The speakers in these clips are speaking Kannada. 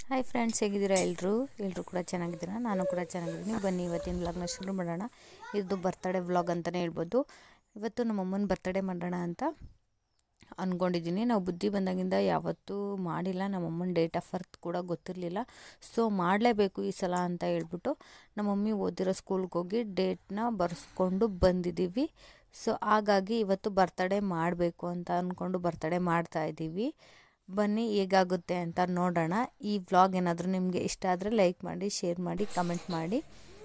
ಹಾಯ್ ಫ್ರೆಂಡ್ಸ್ ಹೇಗಿದ್ದೀರಾ ಎಲ್ಲರೂ ಎಲ್ಲರೂ ಕೂಡ ಚೆನ್ನಾಗಿದ್ದೀರಾ ನಾನು ಕೂಡ ಚೆನ್ನಾಗಿದ್ದೀನಿ ಬನ್ನಿ ಇವತ್ತಿನ ವ್ಲಾಗ್ನ ಶುರು ಮಾಡೋಣ ಇದು ಬರ್ತಡೇ ವ್ಲಾಗ್ ಅಂತಲೇ ಹೇಳ್ಬೋದು ಇವತ್ತು ನಮ್ಮ ಅಮ್ಮನ ಬರ್ತಡೇ ಮಾಡೋಣ ಅಂತ ಅಂದ್ಕೊಂಡಿದ್ದೀನಿ ನಾವು ಬುದ್ಧಿ ಬಂದಾಗಿಂದ ಯಾವತ್ತೂ ಮಾಡಿಲ್ಲ ನಮ್ಮ ಅಮ್ಮನ ಡೇಟ್ ಆಫ್ ಬರ್ತ್ ಕೂಡ ಗೊತ್ತಿರಲಿಲ್ಲ ಸೊ ಮಾಡಲೇಬೇಕು ಈ ಸಲ ಅಂತ ಹೇಳ್ಬಿಟ್ಟು ನಮ್ಮ ಮಮ್ಮಿ ಓದಿರೋ ಸ್ಕೂಲ್ಗೆ ಹೋಗಿ ಡೇಟ್ನ ಬರೆಸ್ಕೊಂಡು ಬಂದಿದ್ದೀವಿ ಸೊ ಹಾಗಾಗಿ ಇವತ್ತು ಬರ್ತಡೇ ಮಾಡಬೇಕು ಅಂತ ಅಂದ್ಕೊಂಡು ಬರ್ತಡೇ ಮಾಡ್ತಾ ಇದ್ದೀವಿ ಬನ್ನಿ ಹೇಗಾಗುತ್ತೆ ಅಂತ ನೋಡೋಣ ಈ ವ್ಲಾಗ್ ಏನಾದರೂ ನಿಮಗೆ ಇಷ್ಟ ಆದರೆ ಲೈಕ್ ಮಾಡಿ ಶೇರ್ ಮಾಡಿ ಕಮೆಂಟ್ ಮಾಡಿ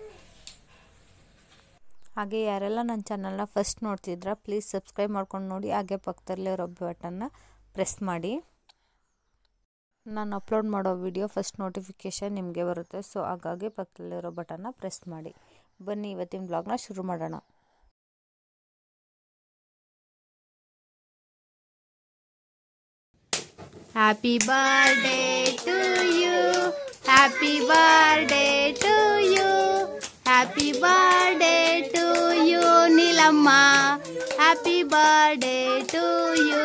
ಹಾಗೆ ಯಾರೆಲ್ಲ ನನ್ನ ಚಾನಲ್ನ ಫಸ್ಟ್ ನೋಡ್ತಿದ್ರ ಪ್ಲೀಸ್ ಸಬ್ಸ್ಕ್ರೈಬ್ ಮಾಡ್ಕೊಂಡು ನೋಡಿ ಹಾಗೆ ಪಕ್ಕದಲ್ಲೇ ಇರೋ ಬಟನ್ನ ಪ್ರೆಸ್ ಮಾಡಿ ನಾನು ಅಪ್ಲೋಡ್ ಮಾಡೋ ವಿಡಿಯೋ ಫಸ್ಟ್ ನೋಟಿಫಿಕೇಷನ್ ನಿಮಗೆ ಬರುತ್ತೆ ಸೊ ಹಾಗಾಗಿ ಪಕ್ಕದಲ್ಲಿರೋ ಬಟನ್ನ ಪ್ರೆಸ್ ಮಾಡಿ ಬನ್ನಿ ಇವತ್ತಿನ ವ್ಲಾಗ್ನ ಶುರು ಮಾಡೋಣ Happy birthday to you. Happy birthday to you. Happy birthday to you, Nilamma. Happy birthday to you.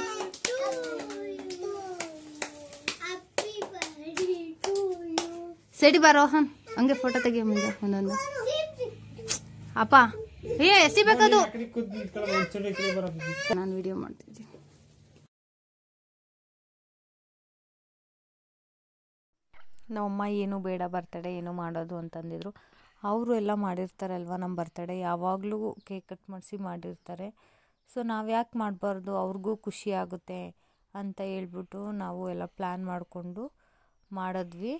ಸರಿ ಬಾ ರೋಹನ್ ಹಂಗೆ ಫೋಟೋ ತೆಗಿಯ ಮುಂದೆ ಒಂದೊಂದು ಅಪ್ಪ ಏ ಎಸಿಬೇಕದು ನಾನು ವಿಡಿಯೋ ಮಾಡ್ತಿದ್ದೀನಿ ನಮ್ಮಮ್ಮ ಏನು ಬೇಡ ಬರ್ತಡೇ ಏನು ಮಾಡೋದು ಅಂತಂದಿದ್ರು ಅವರು ಎಲ್ಲ ಮಾಡಿರ್ತಾರಲ್ವ ನಮ್ಮ ಬರ್ತಡೇ ಯಾವಾಗಲೂ ಕೇಕ್ ಕಟ್ ಮಾಡಿಸಿ ಮಾಡಿರ್ತಾರೆ ಸೊ ನಾವು ಯಾಕೆ ಮಾಡಬಾರ್ದು ಅವ್ರಿಗೂ ಖುಷಿ ಆಗುತ್ತೆ ಅಂತ ಹೇಳ್ಬಿಟ್ಟು ನಾವು ಎಲ್ಲ ಪ್ಲ್ಯಾನ್ ಮಾಡಿಕೊಂಡು ಮಾಡಿದ್ವಿ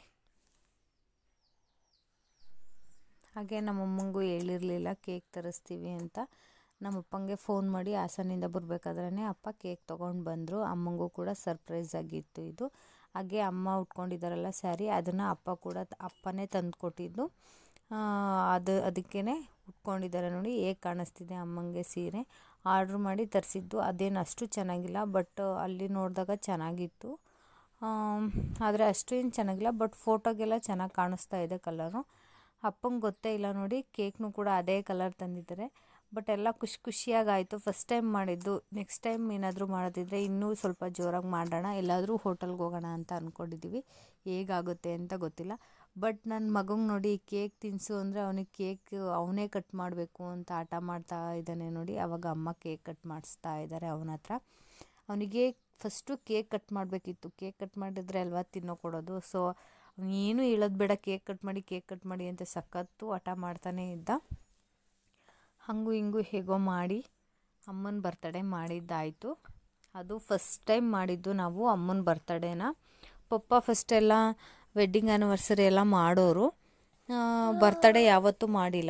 ಹಾಗೆ ನಮ್ಮಮ್ಮಂಗೂ ಹೇಳಿರಲಿಲ್ಲ ಕೇಕ್ ತರಿಸ್ತೀವಿ ಅಂತ ನಮ್ಮ ಅಪ್ಪಂಗೆ ಫೋನ್ ಮಾಡಿ ಹಾಸನಿಂದ ಬರಬೇಕಾದ್ರೆ ಅಪ್ಪ ಕೇಕ್ ತೊಗೊಂಡು ಬಂದರು ಅಮ್ಮಂಗೂ ಕೂಡ ಸರ್ಪ್ರೈಸ್ ಆಗಿತ್ತು ಇದು ಹಾಗೆ ಅಮ್ಮ ಉಟ್ಕೊಂಡಿದ್ದಾರಲ್ಲ ಸ್ಯಾರಿ ಅದನ್ನು ಅಪ್ಪ ಕೂಡ ಅಪ್ಪನೇ ತಂದು ಕೊಟ್ಟಿದ್ದು ಅದು ಅದಕ್ಕೇ ಉಟ್ಕೊಂಡಿದ್ದಾರೆ ನೋಡಿ ಹೇಗೆ ಕಾಣಿಸ್ತಿದೆ ಅಮ್ಮಂಗೆ ಸೀರೆ ಆರ್ಡ್ರ್ ಮಾಡಿ ತರಿಸಿದ್ದು ಅದೇನು ಅಷ್ಟು ಚೆನ್ನಾಗಿಲ್ಲ ಬಟ್ ಅಲ್ಲಿ ನೋಡಿದಾಗ ಚೆನ್ನಾಗಿತ್ತು ಆದರೆ ಅಷ್ಟು ಏನು ಚೆನ್ನಾಗಿಲ್ಲ ಬಟ್ ಫೋಟೋಗೆಲ್ಲ ಚೆನ್ನಾಗಿ ಕಾಣಿಸ್ತಾ ಇದೆ ಕಲರು ಅಪ್ಪಂಗೆ ಗೊತ್ತೇ ಇಲ್ಲ ನೋಡಿ ಕೇಕ್ನು ಕೂಡ ಅದೇ ಕಲರ್ ತಂದಿದ್ದಾರೆ ಬಟ್ ಎಲ್ಲ ಖುಷಿ ಖುಷಿಯಾಗಾಯಿತು ಫಸ್ಟ್ ಟೈಮ್ ಮಾಡಿದ್ದು ನೆಕ್ಸ್ಟ್ ಟೈಮ್ ಏನಾದರೂ ಮಾಡೋದಿದ್ರೆ ಇನ್ನೂ ಸ್ವಲ್ಪ ಜೋರಾಗಿ ಮಾಡೋಣ ಎಲ್ಲಾದರೂ ಹೋಟೆಲ್ಗೆ ಹೋಗೋಣ ಅಂತ ಅಂದ್ಕೊಂಡಿದ್ದೀವಿ ಹೇಗಾಗುತ್ತೆ ಅಂತ ಗೊತ್ತಿಲ್ಲ ಬಟ್ ನನ್ನ ಮಗಂಗೆ ನೋಡಿ ಕೇಕ್ ತಿನ್ನಿಸು ಅಂದರೆ ಅವನಿಗೆ ಕೇಕ್ ಅವನೇ ಕಟ್ ಮಾಡಬೇಕು ಅಂತ ಆಟ ಮಾಡ್ತಾ ಇದ್ದಾನೆ ನೋಡಿ ಆವಾಗ ಅಮ್ಮ ಕೇಕ್ ಕಟ್ ಮಾಡಿಸ್ತಾ ಇದ್ದಾರೆ ಅವನ ಹತ್ರ ಅವನಿಗೆ ಫಸ್ಟು ಕೇಕ್ ಕಟ್ ಮಾಡಬೇಕಿತ್ತು ಕೇಕ್ ಕಟ್ ಮಾಡಿದ್ರೆ ಅಲ್ವಾ ತಿನ್ನೋ ಕೊಡೋದು ಸೊ ಏನು ಹೇಳೋದು ಬೇಡ ಕೇಕ್ ಕಟ್ ಮಾಡಿ ಕೇಕ್ ಕಟ್ ಮಾಡಿ ಅಂತ ಸಖತ್ತು ಹಠ ಮಾಡ್ತಾನೇ ಇದ್ದ ಹಾಗೂ ಹಿಂಗೂ ಹೇಗೋ ಮಾಡಿ ಅಮ್ಮನ ಬರ್ತಡೇ ಮಾಡಿದ್ದಾಯಿತು ಅದು ಫಸ್ಟ್ ಟೈಮ್ ಮಾಡಿದ್ದು ನಾವು ಅಮ್ಮನ ಬರ್ತಡೇನ ಪಪ್ಪ ಫಸ್ಟೆಲ್ಲ ವೆಡ್ಡಿಂಗ್ ಆ್ಯನಿವರ್ಸರಿ ಎಲ್ಲ ಮಾಡೋರು ಬರ್ತಡೇ ಯಾವತ್ತೂ ಮಾಡಿಲ್ಲ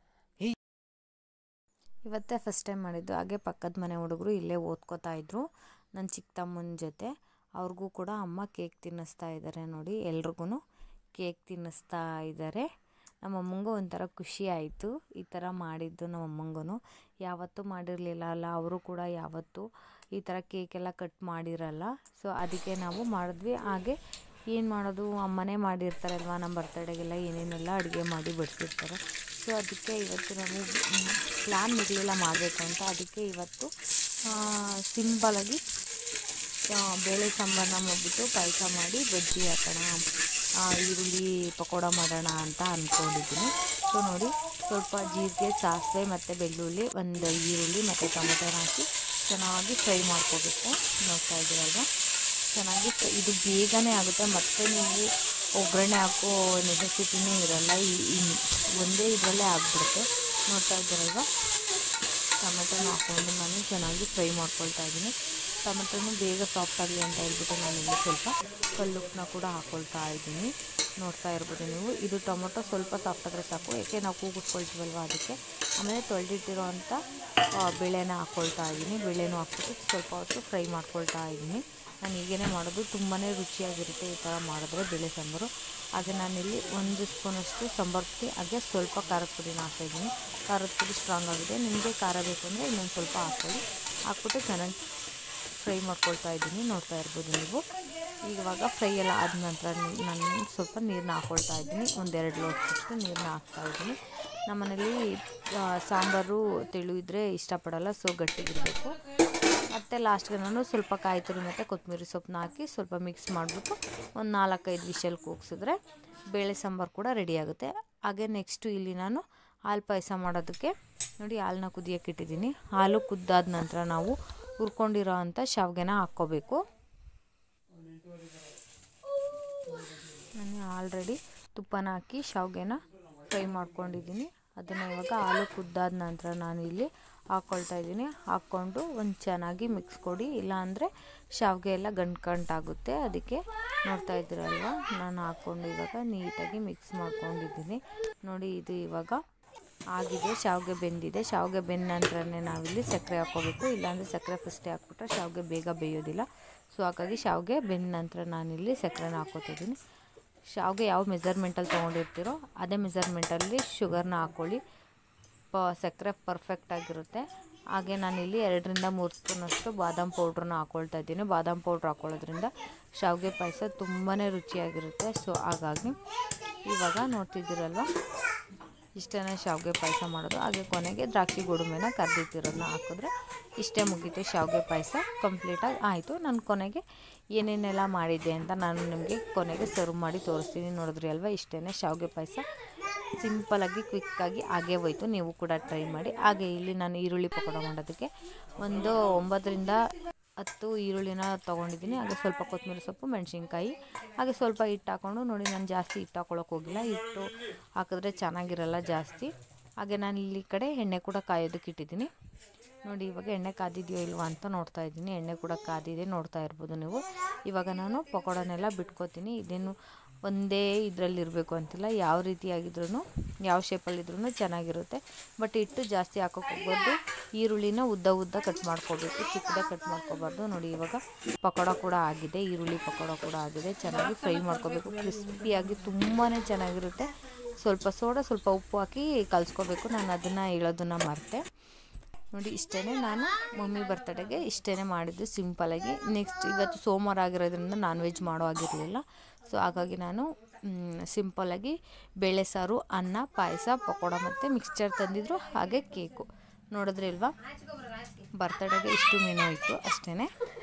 ಇವತ್ತೇ ಫಸ್ಟ್ ಟೈಮ್ ಮಾಡಿದ್ದು ಹಾಗೆ ಪಕ್ಕದ ಮನೆ ಹುಡುಗರು ಇಲ್ಲೇ ಓದ್ಕೋತಾ ಇದ್ರು ನನ್ನ ಚಿಕ್ಕ ತಮ್ಮನ ಜೊತೆ ಅವ್ರಿಗೂ ಕೂಡ ಅಮ್ಮ ಕೇಕ್ ತಿನ್ನಿಸ್ತಾ ಇದ್ದಾರೆ ನೋಡಿ ಎಲ್ರಿಗೂ ಕೇಕ್ ತಿನ್ನಿಸ್ತಾ ಇದ್ದಾರೆ ನಮ್ಮಮ್ಮಂಗೂ ಒಂಥರ ಖುಷಿ ಆಯಿತು ಈ ಥರ ಮಾಡಿದ್ದು ನಮ್ಮಮ್ಮಂಗೂ ಯಾವತ್ತೂ ಮಾಡಿರಲಿಲ್ಲ ಅಲ್ಲ ಅವರು ಕೂಡ ಯಾವತ್ತೂ ಈ ಥರ ಕೇಕೆಲ್ಲ ಕಟ್ ಮಾಡಿರಲ್ಲ ಸೊ ಅದಕ್ಕೆ ನಾವು ಮಾಡಿದ್ವಿ ಹಾಗೆ ಏನು ಮಾಡೋದು ಅಮ್ಮನೇ ಮಾಡಿರ್ತಾರಲ್ವ ನಮ್ಮ ಬರ್ತಡೇಗೆಲ್ಲ ಏನೇನೆಲ್ಲ ಅಡುಗೆ ಮಾಡಿ ಬಡಿಸಿರ್ತಾರೆ ಸೊ ಅದಕ್ಕೆ ಇವತ್ತು ನಾವು ಪ್ಲ್ಯಾನ್ ಇರಲಿಲ್ಲ ಮಾಡಬೇಕು ಅಂತ ಅದಕ್ಕೆ ಇವತ್ತು ಸಿಂಪಲಾಗಿ ಬೇಳೆ ಸಾಂಬಾರನ್ನ ಮಾಡಿಬಿಟ್ಟು ಪಾಯಸ ಮಾಡಿ ಬಜ್ಜಿ ಹಾಕೋಣ ಈರುಳ್ಳಿ ಪಕೋಡ ಮಾಡೋಣ ಅಂತ ಅಂದ್ಕೊಂಡಿದ್ದೀನಿ ಸೊ ನೋಡಿ ಸ್ವಲ್ಪ ಜೀರಿಗೆ ಸಾಸಿವೆ ಮತ್ತು ಬೆಳ್ಳುಳ್ಳಿ ಒಂದು ಈರುಳ್ಳಿ ಮತ್ತು ಟೊಮೆಟೊನ ಹಾಕಿ ಚೆನ್ನಾಗಿ ಫ್ರೈ ಮಾಡ್ಕೋಬೇಕು ನೋಡ್ತಾ ಇದ್ದೀರಲ್ವ ಚೆನ್ನಾಗಿ ಇದು ಬೇಗನೆ ಆಗುತ್ತೆ ಮತ್ತು ನೀವು ಒಗ್ಗರಣೆ ಹಾಕೋ ನೆಸೆಸಿಟಿನೇ ಇರಲ್ಲ ಈ ಒಂದೇ ಇದರಲ್ಲೇ ಆಗಿಬಿಡುತ್ತೆ ನೋಡ್ತಾ ಇದ್ದೀರಲ್ವ ಟೊಮೆಟೊನ ಹಾಕ್ಕೊಂಡು ನಾನು ಚೆನ್ನಾಗಿ ಫ್ರೈ ಮಾಡ್ಕೊಳ್ತಾ ಇದ್ದೀನಿ ಟೊಮೆಟೊನು ಬೇಗ ಸಾಫ್ಟ್ ಆಗಲಿ ಅಂತ ಹೇಳ್ಬಿಟ್ಟು ನಾನು ಇಲ್ಲಿ ಸ್ವಲ್ಪ ಕಲ್ಲುಪ್ಪನ್ನ ಕೂಡ ಹಾಕ್ಕೊಳ್ತಾ ಇದ್ದೀನಿ ನೋಡ್ತಾ ಇರ್ಬೋದು ನೀವು ಇದು ಟೊಮೊಟೊ ಸ್ವಲ್ಪ ಸಾಫ್ಟ್ ಆದರೆ ಸಾಕು ಯಾಕೆ ನಾವು ಕೂಗಿಸ್ಕೊಳ್ತೀವಲ್ವ ಅದಕ್ಕೆ ಆಮೇಲೆ ತೊಳೆದಿಟ್ಟಿರೋ ಅಂಥ ಬೇಳೆನ ಹಾಕ್ಕೊಳ್ತಾ ಇದ್ದೀನಿ ಬೇಳೆನೂ ಹಾಕ್ಬಿಟ್ಟು ಸ್ವಲ್ಪ ಹೊತ್ತು ಫ್ರೈ ಮಾಡ್ಕೊಳ್ತಾ ಇದ್ದೀನಿ ನಾನು ಹೀಗೇ ಮಾಡೋದು ತುಂಬಾ ರುಚಿಯಾಗಿರುತ್ತೆ ಈ ಥರ ಮಾಡಿದ್ರೆ ಬೇಳೆ ಸಾಂಬಾರು ಹಾಗೆ ನಾನಿಲ್ಲಿ ಒಂದು ಸ್ಪೂನಷ್ಟು ಸಾಂಬಾರು ಪುಡಿ ಹಾಗೆ ಸ್ವಲ್ಪ ಖಾರದ ಪುಡಿನ ಹಾಕ್ತಾಯಿದ್ದೀನಿ ಖಾರದ ಪುಡಿ ಸ್ಟ್ರಾಂಗ್ ಆಗಿದೆ ನಿಮಗೆ ಖಾರ ಬೇಕು ಅಂದರೆ ಇನ್ನೊಂದು ಸ್ವಲ್ಪ ಹಾಕ್ಕೊಳ್ಳಿ ಹಾಕ್ಬಿಟ್ಟು ಚೆನ್ನಾಗಿ ಫ್ರೈ ಮಾಡ್ಕೊಳ್ತಾ ಇದ್ದೀನಿ ನೋಡ್ತಾ ಇರ್ಬೋದು ನೀವು ಇವಾಗ ಫ್ರೈ ಎಲ್ಲ ಆದ ನಂತರ ನಾನು ಸ್ವಲ್ಪ ನೀರನ್ನ ಹಾಕ್ಕೊಳ್ತಾ ಇದ್ದೀನಿ ಒಂದೆರಡು ಲೋಟದಷ್ಟು ನೀರನ್ನ ಹಾಕ್ತಾ ಇದ್ದೀನಿ ನಮ್ಮನೇಲಿ ಸಾಂಬಾರು ತೆಳು ಇದ್ದರೆ ಇಷ್ಟಪಡಲ್ಲ ಸೊ ಗಟ್ಟಿಗಿರಬೇಕು ಮತ್ತು ಲಾಸ್ಟ್ಗೆ ನಾನು ಸ್ವಲ್ಪ ಕಾಯಿ ತುರಿ ಮತ್ತು ಕೊತ್ತಂಬರಿ ಸೊಪ್ಪನ್ನ ಹಾಕಿ ಸ್ವಲ್ಪ ಮಿಕ್ಸ್ ಮಾಡಿಬಿಟ್ಟು ಒಂದು ನಾಲ್ಕೈದು ವಿಷಲ್ ಕೂಗಿಸಿದ್ರೆ ಬೇಳೆ ಸಾಂಬಾರು ಕೂಡ ರೆಡಿ ಆಗುತ್ತೆ ಹಾಗೆ ನೆಕ್ಸ್ಟು ಇಲ್ಲಿ ನಾನು ಹಾಲು ಪಾಯಸ ಮಾಡೋದಕ್ಕೆ ನೋಡಿ ಹಾಲನ್ನ ಕುದಿಯೋಕೆ ಇಟ್ಟಿದ್ದೀನಿ ಹಾಲು ಕುದ್ದಾದ ನಂತರ ನಾವು ಹುರ್ಕೊಂಡಿರೋ ಅಂಥ ಶಾವಿಗೆನ ಹಾಕ್ಕೋಬೇಕು ನಾನು ಆಲ್ರೆಡಿ ತುಪ್ಪನ ಹಾಕಿ ಶಾವಿಗೆನ ಫ್ರೈ ಮಾಡ್ಕೊಂಡಿದ್ದೀನಿ ಅದನ್ನು ಇವಾಗ ಹಾಲು ಕುದ್ದಾದ ನಂತರ ನಾನು ಇಲ್ಲಿ ಹಾಕ್ಕೊಳ್ತಾ ಇದ್ದೀನಿ ಹಾಕ್ಕೊಂಡು ಒಂದು ಚೆನ್ನಾಗಿ ಮಿಕ್ಸ್ ಕೊಡಿ ಇಲ್ಲಾಂದರೆ ಶಾವಿಗೆ ಎಲ್ಲ ಗಂಟು ಗಂಟಾಗುತ್ತೆ ಅದಕ್ಕೆ ನೋಡ್ತಾ ಇದ್ದೀರಲ್ವ ನಾನು ಹಾಕ್ಕೊಂಡು ಇವಾಗ ನೀಟಾಗಿ ಮಿಕ್ಸ್ ಮಾಡ್ಕೊಂಡಿದ್ದೀನಿ ನೋಡಿ ಇದು ಇವಾಗ ಆಗಿದೆ ಶಾವಿಗೆ ಬೆಂದಿದೆ ಶಾವಿಗೆ ಬೆಂದ ನಂತರನೇ ನಾವಿಲ್ಲಿ ಸಕ್ಕರೆ ಹಾಕ್ಕೋಬೇಕು ಇಲ್ಲಾಂದರೆ ಸಕ್ಕರೆ ಫಸ್ಟೇ ಹಾಕ್ಬಿಟ್ರೆ ಶಾವಿಗೆ ಬೇಗ ಬೇಯೋದಿಲ್ಲ ಸೊ ಹಾಗಾಗಿ ಶಾವಿಗೆ ಬೆಂದ ನಂತರ ನಾನಿಲ್ಲಿ ಸಕ್ಕರೆನ ಹಾಕ್ಕೋತಿದ್ದೀನಿ ಶಾವಿಗೆ ಯಾವ ಮೆಜರ್ಮೆಂಟಲ್ಲಿ ತೊಗೊಂಡಿರ್ತೀರೋ ಅದೇ ಮೆಜರ್ಮೆಂಟಲ್ಲಿ ಶುಗರ್ನ ಹಾಕ್ಕೊಳ್ಳಿ ಪ ಸಕ್ಕರೆ ಪರ್ಫೆಕ್ಟಾಗಿರುತ್ತೆ ಹಾಗೆ ನಾನಿಲ್ಲಿ ಎರಡರಿಂದ ಮೂರು ಸ್ಪೂನಷ್ಟು ಬಾದಾಮ್ ಪೌಡ್ರನ್ನ ಹಾಕ್ಕೊಳ್ತಾ ಇದ್ದೀನಿ ಬಾದಾಮ್ ಪೌಡ್ರ್ ಹಾಕ್ಕೊಳ್ಳೋದ್ರಿಂದ ಶಾವಿಗೆ ಪಾಯಸ ತುಂಬಾ ರುಚಿಯಾಗಿರುತ್ತೆ ಸೊ ಹಾಗಾಗಿ ಇವಾಗ ನೋಡ್ತಿದ್ದೀರಲ್ವ ಇಷ್ಟೇ ಶಾವಿಗೆ ಪಾಯಸ ಮಾಡೋದು ಹಾಗೆ ಕೊನೆಗೆ ದ್ರಾಕ್ಷಿ ಗೋಡಂಬಿನ ಕರ್ದಿಟ್ಟಿರೋದನ್ನ ಹಾಕಿದ್ರೆ ಇಷ್ಟೇ ಮುಗೀತು ಶಾವಿಗೆ ಪಾಯಸ ಕಂಪ್ಲೀಟಾಗಿ ಆಯಿತು ನಾನು ಕೊನೆಗೆ ಏನೇನೆಲ್ಲ ಮಾಡಿದ್ದೆ ಅಂತ ನಾನು ನಿಮಗೆ ಕೊನೆಗೆ ಸರ್ವ್ ಮಾಡಿ ತೋರಿಸ್ತೀನಿ ನೋಡಿದ್ರಿ ಅಲ್ವಾ ಇಷ್ಟೇ ಶಾವಿಗೆ ಪಾಯಸ ಸಿಂಪಲಾಗಿ ಕ್ವಿಕ್ಕಾಗಿ ಹಾಗೆ ಹೋಯ್ತು ನೀವು ಕೂಡ ಟ್ರೈ ಮಾಡಿ ಹಾಗೆ ಇಲ್ಲಿ ನಾನು ಈರುಳ್ಳಿ ಪಕೋಡ ಮಾಡೋದಕ್ಕೆ ಒಂದು ಒಂಬತ್ತರಿಂದ ಹತ್ತು ಈರುಳ್ಳಿನ ತೊಗೊಂಡಿದ್ದೀನಿ ಹಾಗೆ ಸ್ವಲ್ಪ ಕೊತ್ತಂಬರಿ ಸೊಪ್ಪು ಮೆಣಸಿನ್ಕಾಯಿ ಹಾಗೆ ಸ್ವಲ್ಪ ಹಿಟ್ಟು ಹಾಕ್ಕೊಂಡು ನೋಡಿ ನಾನು ಜಾಸ್ತಿ ಹಿಟ್ಟು ಹಾಕ್ಕೊಳಕ್ಕೆ ಹೋಗಿಲ್ಲ ಹಿಟ್ಟು ಹಾಕಿದ್ರೆ ಚೆನ್ನಾಗಿರಲ್ಲ ಜಾಸ್ತಿ ಹಾಗೆ ನಾನು ಇಲ್ಲಿ ಕಡೆ ಎಣ್ಣೆ ಕೂಡ ಕಾಯೋದಕ್ಕೆ ಇಟ್ಟಿದ್ದೀನಿ ನೋಡಿ ಇವಾಗ ಎಣ್ಣೆ ಕಾದಿದೆಯೋ ಇಲ್ವಾ ಅಂತ ನೋಡ್ತಾ ಇದ್ದೀನಿ ಎಣ್ಣೆ ಕೂಡ ಕಾದಿದೆ ನೋಡ್ತಾ ಇರ್ಬೋದು ನೀವು ಇವಾಗ ನಾನು ಪಕೋಡನೆಲ್ಲ ಬಿಟ್ಕೋತೀನಿ ಇದೇನು ಒಂದೇ ಇದರಲ್ಲಿ ಇರಬೇಕು ಅಂತಿಲ್ಲ ಯಾವ ರೀತಿಯಾಗಿದ್ರೂ ಯಾವ ಶೇಪಲ್ಲಿದ್ರೂ ಚೆನ್ನಾಗಿರುತ್ತೆ ಬಟ್ ಹಿಟ್ಟು ಜಾಸ್ತಿ ಹಾಕೋಕೆ ಹೋಗ್ಬಾರ್ದು ಈರುಳ್ಳಿನ ಉದ್ದ ಉದ್ದ ಕಟ್ ಮಾಡ್ಕೋಬೇಕು ಚಿಕ್ಕದಾಗಿ ಕಟ್ ಮಾಡ್ಕೋಬಾರ್ದು ನೋಡಿ ಇವಾಗ ಪಕೋಡ ಕೂಡ ಆಗಿದೆ ಈರುಳ್ಳಿ ಪಕೋಡ ಕೂಡ ಆಗಿದೆ ಚೆನ್ನಾಗಿ ಫ್ರೈ ಮಾಡ್ಕೋಬೇಕು ಕ್ರಿಸ್ಪಿಯಾಗಿ ತುಂಬಾ ಚೆನ್ನಾಗಿರುತ್ತೆ ಸ್ವಲ್ಪ ಸೋಡಾ ಸ್ವಲ್ಪ ಉಪ್ಪು ಹಾಕಿ ಕಲಿಸ್ಕೋಬೇಕು ನಾನು ಅದನ್ನು ಹೇಳೋದನ್ನು ಮರೆತೆ ನೋಡಿ ಇಷ್ಟೇ ನಾನು ಮಮ್ಮಿ ಬರ್ತಡೆಗೆ ಇಷ್ಟೇ ಮಾಡಿದ್ದು ಸಿಂಪಲಾಗಿ ನೆಕ್ಸ್ಟ್ ಇವತ್ತು ಸೋಮವಾರ ಆಗಿರೋದ್ರಿಂದ ನಾನ್ ವೆಜ್ ಮಾಡೋ ಆಗಿರಲಿಲ್ಲ ಸೊ ಹಾಗಾಗಿ ನಾನು ಸಿಂಪಲಾಗಿ ಬೇಳೆ ಸಾರು ಅನ್ನ ಪಾಯಸ ಪಕೋಡ ಮತ್ತು ಮಿಕ್ಸ್ಚರ್ ತಂದಿದ್ರು ಹಾಗೆ ಕೇಕು ನೋಡಿದ್ರೆ ಇಲ್ವಾ ಬರ್ತಡೆಗೆ ಇಷ್ಟು ಮೀನು ಇತ್ತು ಅಷ್ಟೇ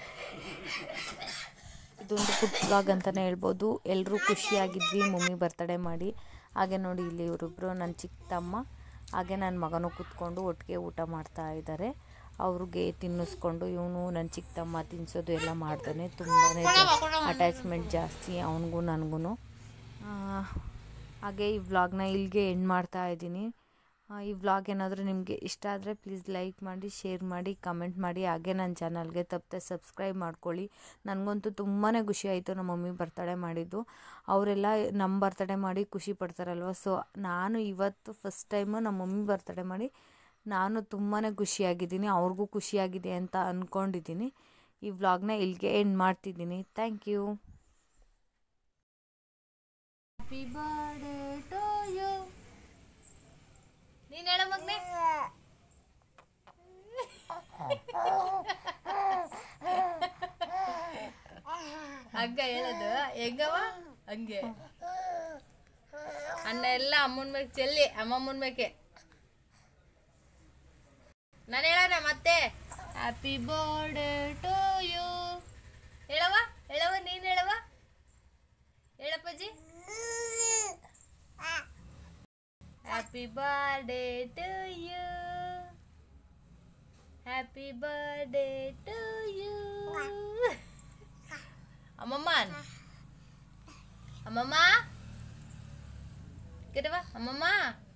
ಇದೊಂದು ಪುಟ್ ವ್ಲಾಗ್ ಅಂತಲೇ ಹೇಳ್ಬೋದು ಎಲ್ಲರೂ ಖುಷಿಯಾಗಿದ್ವಿ ಮಮ್ಮಿ ಬರ್ತಡೇ ಮಾಡಿ ಹಾಗೆ ನೋಡಿ ಇಲ್ಲಿ ಇವರಿಬ್ಬರು ನನ್ನ ಚಿಕ್ಕ ತಮ್ಮ ಹಾಗೆ ನನ್ನ ಮಗನೂ ಕೂತ್ಕೊಂಡು ಒಟ್ಟಿಗೆ ಊಟ ಮಾಡ್ತಾ ಇದ್ದಾರೆ ಅವ್ರಿಗೆ ತಿನ್ನಿಸ್ಕೊಂಡು ಇವನು ನನ್ನ ಚಿಕ್ಕ ತಮ್ಮ ತಿನ್ನಿಸೋದು ಎಲ್ಲ ಮಾಡ್ತಾನೆ ತುಂಬಾ ಅಟ್ಯಾಚ್ಮೆಂಟ್ ಜಾಸ್ತಿ ಅವನಿಗೂ ನನಗೂ ಹಾಗೆ ಈ ವ್ಲಾಗ್ನ ಇಲ್ಲಿಗೆ ಎಂಡ್ ಮಾಡ್ತಾ ಇದ್ದೀನಿ ಈ ವ್ಲಾಗ್ ಏನಾದರೂ ನಿಮಗೆ ಇಷ್ಟ ಆದರೆ ಪ್ಲೀಸ್ ಲೈಕ್ ಮಾಡಿ ಶೇರ್ ಮಾಡಿ ಕಮೆಂಟ್ ಮಾಡಿ ಹಾಗೆ ನನ್ನ ಚಾನಲ್ಗೆ ತಪ್ಪದೆ ಸಬ್ಸ್ಕ್ರೈಬ್ ಮಾಡ್ಕೊಳ್ಳಿ ನನಗಂತೂ ತುಂಬಾ ಖುಷಿ ಆಯಿತು ನಮ್ಮ ಮಮ್ಮಿ ಬರ್ತಡೇ ಮಾಡಿದ್ದು ಅವರೆಲ್ಲ ನಮ್ಮ ಬರ್ತಡೇ ಮಾಡಿ ಖುಷಿ ಪಡ್ತಾರಲ್ವ ಸೊ ನಾನು ಇವತ್ತು ಫಸ್ಟ್ ಟೈಮು ನಮ್ಮ ಮಮ್ಮಿ ಬರ್ತಡೇ ಮಾಡಿ ನಾನು ತುಂಬಾ ಖುಷಿಯಾಗಿದ್ದೀನಿ ಅವ್ರಿಗೂ ಖುಷಿಯಾಗಿದೆ ಅಂತ ಅಂದ್ಕೊಂಡಿದ್ದೀನಿ ಈ ವ್ಲಾಗ್ನ ಇಲ್ಲಿಗೆ ಎಂಡ್ ಮಾಡ್ತಿದ್ದೀನಿ thank you happy birthday to you ನೀನ್ ಹೇಳ ಮಗ್ನೆ ಹಗ್ಗ ಹೇಳೋದು ಹೆಂಗವ ಹಂಗೆ ಅನ್ನ ಎಲ್ಲ ಅಮ್ಮನ ಬೇಕು ಚೆಲ್ಲಿ ಅಮ್ಮಮ್ಮನ ಬೇಕೆ ನಾನು ಹೇಳೋಣ ಮತ್ತೆ ಹ್ಯಾಪಿ ಬರ್ಡೇ ಟು ಯು ಹೇಳವ ಹೇಳವ ನೀನು ಹೇಳವ ಹೇಳಪ್ಪಾಜಿ happy birthday to you happy birthday to you ಅಮ್ಮಮ್ಮ ಅಮ್ಮಮ್ಮ ಕೆಡವ ಅಮ್ಮಮ್ಮ